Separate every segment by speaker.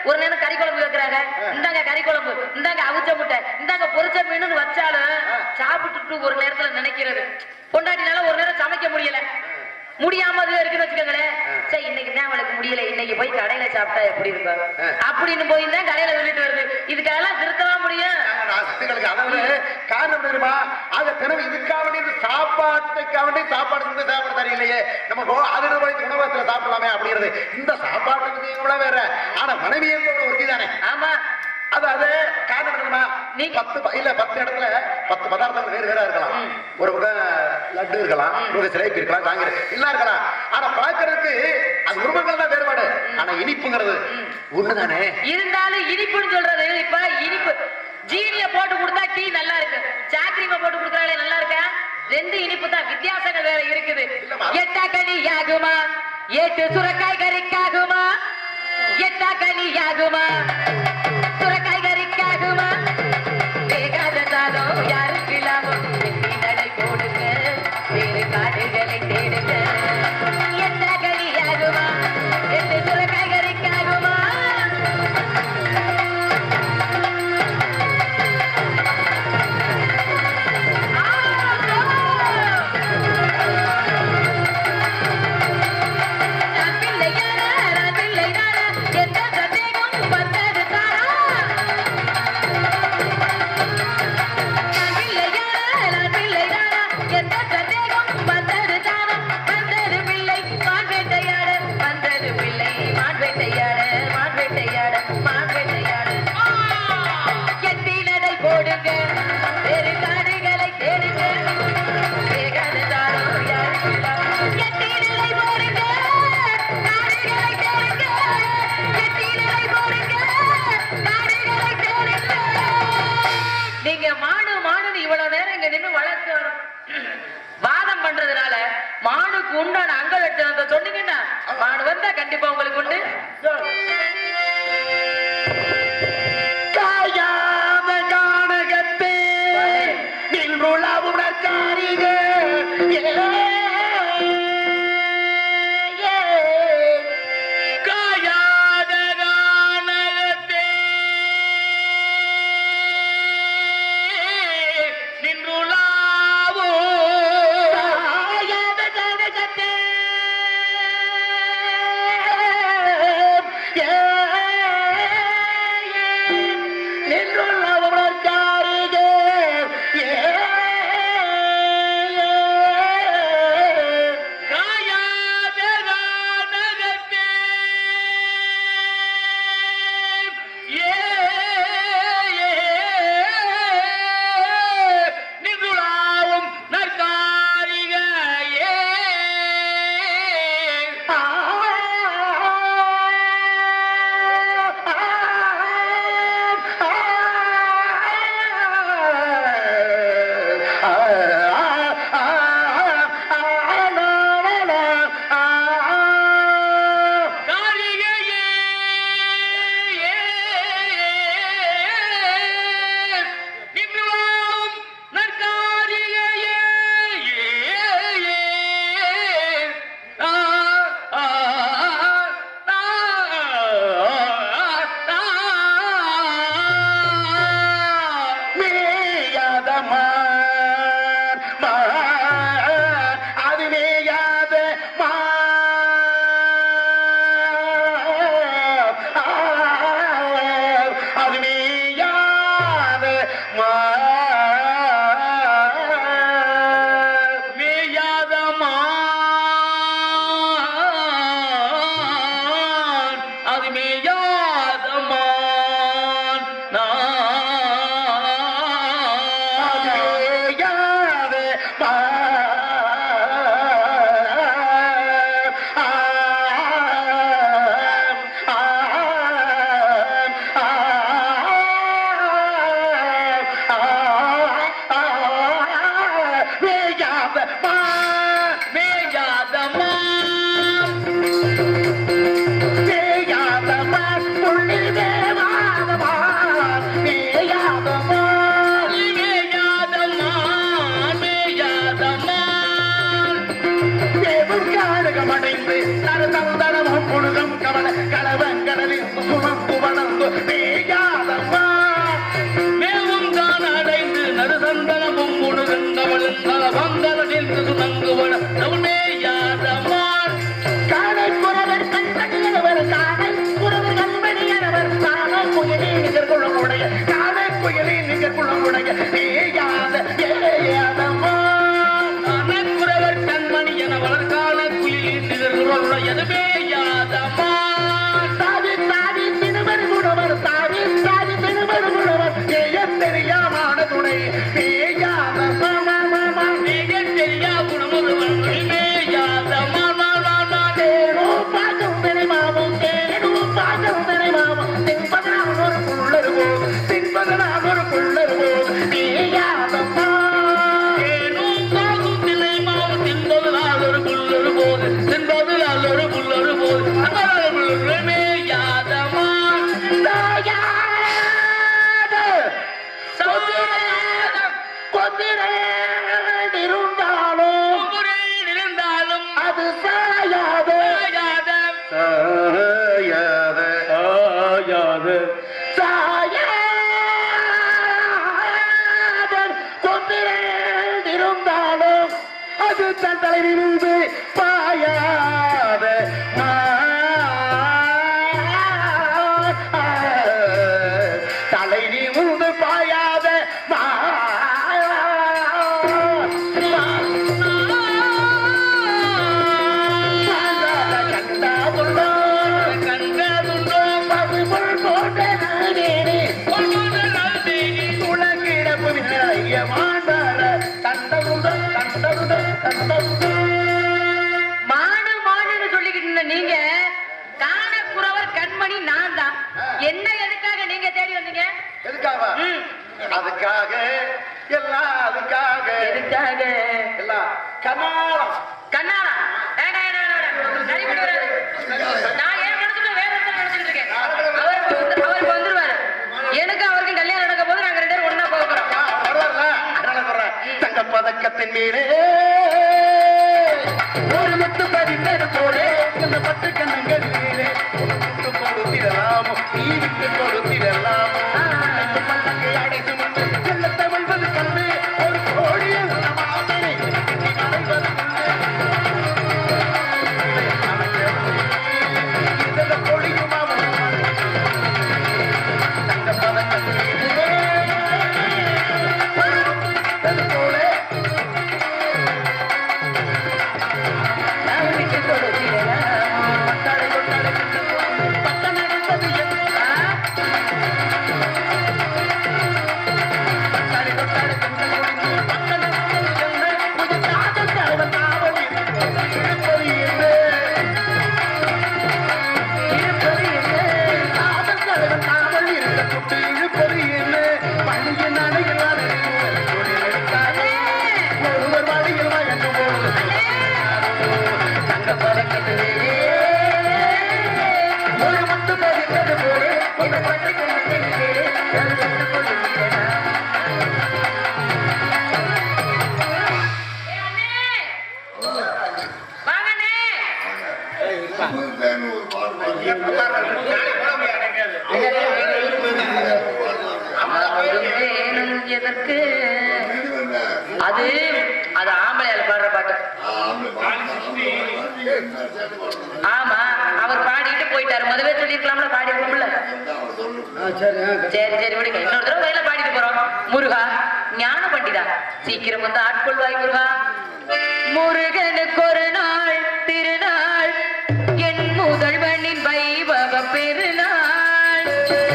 Speaker 1: ஒரு நேரம் கறி குழம்பு வைக்கிறாங்க இந்தாங்க கறி குழம்பு இந்தாங்க அவிச்ச முட்டை இந்தாங்க பொரிச்ச மீன் வச்சாலும் சாப்பிட்டுட்டு ஒரு நேரத்துல நினைக்கிறது பொண்டாட்டினால ஒரு நேரம் சமைக்க முடியல முடியாம அது இருக்குன்னு வச்சுக்கோங்களேன் சரி இன்னைக்கு தான் அவளுக்கு முடியல இன்னைக்கு போய் கடையில சாப்பிட்டா எப்படி இருக்கும் அப்படின்னு போய் தான் கடையில சொல்லிட்டு வருது இதுக்கெல்லாம் திருத்தவா முடியும்
Speaker 2: நாட்டுகளுக்கு அதாவது காரணம் தெரியுமா அது தினம் இதுக்காக வேண்டி சாப்பாட்டுக்காக வேண்டி சாப்பாடு செஞ்சு சாப்பிட தெரியலையே நம்ம போ அது ரூபாய்க்கு உணவகத்துல சாப்பிடலாமே அப்படிங்கிறது இந்த சாப்பாட்டு விஷயங்கள வேற ஆனா மனைவி என்பவங்க ஒருத்தி தானே
Speaker 1: ஆமா
Speaker 2: அது அது காரணம் என்னன்னா நீ பத்து ப- இல்ல பத்து இடத்துல பத்து பதார்த்தங்கள் வேறு வேற இருக்கலாம் ஒரு பக்கம் லட்டு இருக்கலாம் ஒரு சிலைப்பு இருக்கலாம் தாங்கிற எல்லாம் இருக்கலாம் ஆனா பார்க்கறதுக்கு அது உருவங்கள் தான் வேறுபாடு ஆனா இனிப்புங்கிறது ஒண்ணுதானே
Speaker 1: இருந்தாலும் இனிப்புன்னு சொல்றது இப்ப இனிப்பு ஜீனிய போட்டு கொடுத்தா டீ நல்லா இருக்கு சாக்ரீம போட்டு கொடுக்கறாங்களே நல்லா இருக்கா ரெண்டு இனிப்பு தான் வித்தியாசங்கள் வேற இருக்குது எட்டா கனி யாகுமா எட்டு சுரக்காய் கறிக்காகுமா எட்டா கனி யாகுமா சுரக்காய் கறிக்காகுமா வேகாததாலும் யாருக்கு இல்லாமல் நடை போடுங்க வேறு காடுகளை தேடுங்க எட்டா கனி யாகுமா எட்டு சுரக்காய் கறிக்காகுமா நான் பிள்ளையாரா, நான் பிள்ளையாரா, எந்த சந்தேகம் வந்தது தாரா? நான் பிள்ளையாரா, நான் பிள்ளையாரா, எந்த சந்தேகம் வந்தது தாரா? வந்தது பிள்ளை, மான் வேட்டையாட, வந்தது பிள்ளை, மான் வேட்டையாட, மான் வேட்டையாட, மான் வேட்டையாட. எட்டி நடை போடுங்க வேறு காடுகளை தேடுங்க வேகாத தாரோ யாருக்கு இல்லாம. எட்டி நடை போடுங்க காடுகளை தேடுங்க எட்டி நடை போடுங்க காடுகளை தேடுங்க நீங்க மாடு மாடுன்னு இவ்வளவு நேரம் இங்க நின்னு வளர்க்கணும் வாதம் பண்றதுனால மாடுக்கு உண்டான அங்க லட்சணத்தை சொன்னீங்கன்னா மாடு வந்தா கண்டிப்பா உங்களுக்கு உண்டு
Speaker 2: காயாத கானகத்தே நின்றுளவுணர்காரிகே
Speaker 3: காயாத கானகத்தே நின்றுலாவோ
Speaker 2: காயாத கானகத்தே நின்றுளவுணர்காரிகே
Speaker 3: காயாத கானகத்தே ஏ நின்றுலாவும் நற்காரிக ஏ காரிகையே
Speaker 2: மேயாதம்மா
Speaker 3: மேவும் தான் அடைந்து நடுசந்தனமும் முழுகந்தவளும் தலபந்தல நின்று சுணங்குவன நவுமே யாதமான்
Speaker 2: காணைப்புறவர் கண்மணியவர் காணை புறவர் கண்மணியவர் காண புயலே நிகர் குளமுடைய காணை புயலே நிகர் குளமுடைய மேயாத ஏயாதம்மா
Speaker 3: அனக்குறவர் கண்மணி என வளர்கால குயில் நிகழ்வுடையதுமே யாதமான்
Speaker 2: தாவி தாவி தினுமர் குணவர் தாவி தாவி தினுமர் குணவர் ஏயம் தெரியாமான துணை மேயாதம்மா
Speaker 3: மேகத் தெரியா குணமுருவன் மே யாதமான்
Speaker 2: தேனோ பாகம் நினைவாமும் தேனோ பாகம் நினைவாமும் தின்பதனால் ஒரு புள்ளருவோ தின்பதனால் ஒரு புள்ளருவோ மேயாதம்மா
Speaker 3: ஏனும் சாகும் திலை மாவு தின்பதனால் ஒரு புல்லொரு போது தின்பதனால் ஒரு புல்லொரு போது அமரர் புல்லொருமே யாதமான்
Speaker 2: இருந்தாலும்
Speaker 3: முறையில் இருந்தாலும்
Speaker 2: அது சாயாது
Speaker 3: சாயாத
Speaker 2: சாயாது
Speaker 3: சாயாத
Speaker 2: சாயாதன் கொண்டிருந்தாலும் அது தன் தலையிலிருந்து பாயாத தலை நிமிர்ந்து பாயாத கண்டாதுள்ளோ
Speaker 3: கண்டதுண்டோ
Speaker 2: பசுபொல் போன்ற நாடேனே
Speaker 3: பொன்னுத நல்தேனி
Speaker 2: உலகிடப்பு விளைய மாண்டார கண்டதுடன் கண்டதுடன் கண்டதுடன்
Speaker 1: மாடு மாடுன்னு சொல்லிக்கிட்டு இருந்த நீங்க காணக்குறவர் கண்மணி நான் தான் என்ன எதுக்காக நீங்க தேடி வந்தீங்க
Speaker 2: எதுக்காக
Speaker 1: ம்.
Speaker 2: அதுக்காக எல்லாம் அதுக்காக
Speaker 1: எதுக்காக
Speaker 2: எல்லாம் கனாலம்
Speaker 1: கண்ணாரா வேண்டாம், வேண்டாம், வேண்டாம். சரிப்பட்டு வராது. நான் என் மனசுக்குள்ள வேற ஒருத்தர் நினைச்சிட்டு இருக்கேன். அவர் வந்து- அவர் வந்துருவாரு. எனக்கு அவருக்கும் கல்யாணம் நடக்க போது நாங்க ரெண்டு பேரும் ஒண்ணா போக போறோம்
Speaker 2: வருவார்ல அதனால சொல்றேன் தங்க பதக்கத்தின் மீது ஒரு முத்து பதித்தது போல இந்த பத்து கண்ணங்கள் மீது விட்டு கொடுத்திடலாமோ நீ விட்டு கொடுத்திடலாமோ இந்த பல்லக்கை அடைத்து வந்து செல்ல தவிழ்வது கண்ணு ஒரு கோடிய மாமனை நீ மறைவது இதெல்லாம் பொழியுமா தங்க பதக்கத்தின் மீது அது போல நான் விட்டு கொடுத்திடலாம் பத்தாடை கொண்டாடை பத்த நடந்தது எப்பா பத்தாடை கொண்டாடை கண்டு முடிந்து பத்த நடந்தது என்ன கொஞ்சம் காதல் தலைவன் காவல் இருப்பது என்ன இருப்பது என்ன காதல் தலைவன் காவல் இருக்க கொண்டு இழுப்பது என்ன பள்ளிய நடைகளால் ஒருவர் வழியில் மயங்கும் பொழுது தங்க பதக்கத்திலே ஒரு முத்து பதித்தது போல இந்த பட்டு கண்ணிலே அது வந்து கொள்கிறதா
Speaker 1: ஏய் அண்ணே. வாங்க அண்ணே. அவரும் வேணும் எதற்கு அது அது ஆம்பளையால் பாடுற பாட்டு ஆமா அவர் பாடிட்டு போயிட்டாரு முதவே சொல்லிருக்கலாம்ல பாடி இருக்கோம்ல சரி சரி விடுங்க இன்னொரு தடவை வயல பாடிட்டு போறோம் முருகா ஞான பண்டிதா சீக்கிரம் வந்து ஆட்கொள்வாய் முருகா முருகனுக்கு ஒரு நாள் திருநாள் என் முதல்வனின் வைபவ பெருநாள்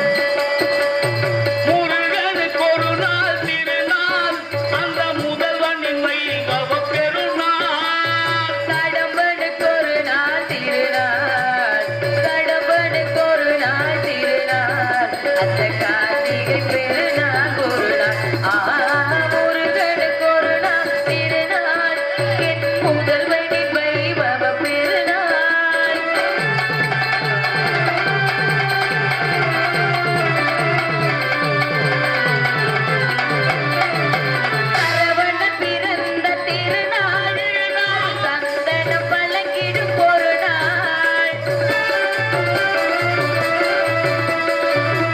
Speaker 3: முருகனுக்கு ஒரு நாள் திருநாள் அந்த முதல்வனின் வைபவ பெருநாள்
Speaker 1: கடம்பனுக்கு ஒரு நாள் திருநாள் கடம்பனுக்கு ஒரு நாள் திருநாள் அந்த கார்த்திகை பெருநாள் ஒரு நாள் ஆ முருகனுக்கு ஒரு நாள் திருநாள் என் முதல்வனின் வைபவ பெருநாள் சரவணன் பிறந்த திருநாள் சந்தனம் வழங்கிடும் ஒரு நாள்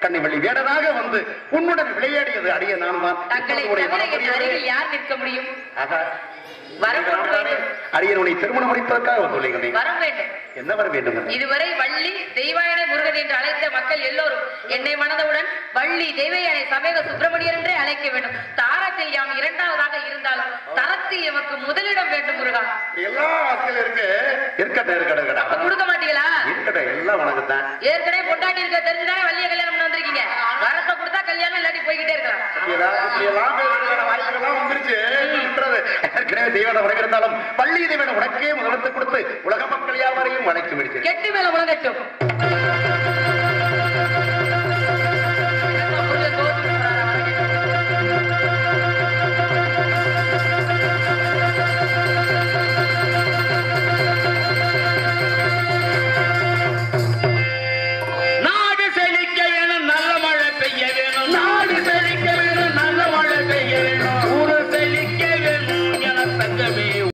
Speaker 2: கன்னிவள்ளி வேடனாக வந்து உன்னுடன் விளையாடியது அடிய நான் தான்
Speaker 1: தங்களை
Speaker 2: உன்னுடைய
Speaker 1: தவிர என்
Speaker 2: மனப்பொழியோடு
Speaker 1: அருகில் யார் நிற்க முடியும்
Speaker 2: ஆகா,
Speaker 1: வரம் கொண்டு வேண்டும்.
Speaker 2: அடியனுடைய திருமணம் முடிப்பதற்காக வந்துள்ளேன்
Speaker 1: வரம் வேண்டும்
Speaker 2: என்ன வர வேண்டும் என்று?
Speaker 1: இதுவரை வள்ளி தெய்வாயனை முருகன் என்று அழைத்த மக்கள் எல்லோரும் என்னை மனதவுடன் வள்ளி தெய்வயானை சமேக சுப்பிரமணியர் என்றே அழைக்க வேண்டும் தாரத்தில் யாம் இரண்டாவதாக இருந்தாலும் தரத்தில் எமக்கு முதலிடம் வேண்டும் முருகா
Speaker 2: எல்லா ஆட்கள் இருக்கு இருக்கட்டும் இருக்கட்டும்
Speaker 1: அப்ப
Speaker 2: இருக்கட்டும்
Speaker 1: கொடுக்க மாட்டீங்களா
Speaker 2: இருக்கட்டும் எல்லாம் உனக்கு தான்
Speaker 1: ஏற்கனவே பொண்டாட்டி இருக்க தெரிஞ்சுதானே வள்ளிய கல்யாணம் பண்ண வந்திருக்கீங்க வரத்தை கொடுத்தா கல்யாணம் இல்லாட்டி போய்கிட்டே இருக்கலாம்
Speaker 2: இப்படியெல்லாம் பேசுறதுக்கான வாய்ப்புகள்லாம் வந்துருச்சு விட்டுறது. ஏற்கனவே தெய்வன உறவு இருந்தாலும் பள்ளி தெய்வன உனக்கே முதலத்து கொடுத்து உலக மக்கள் யாவரையும் வளைக்கும் விடுச்சு
Speaker 1: கெட்டு மேல உலகட்டும்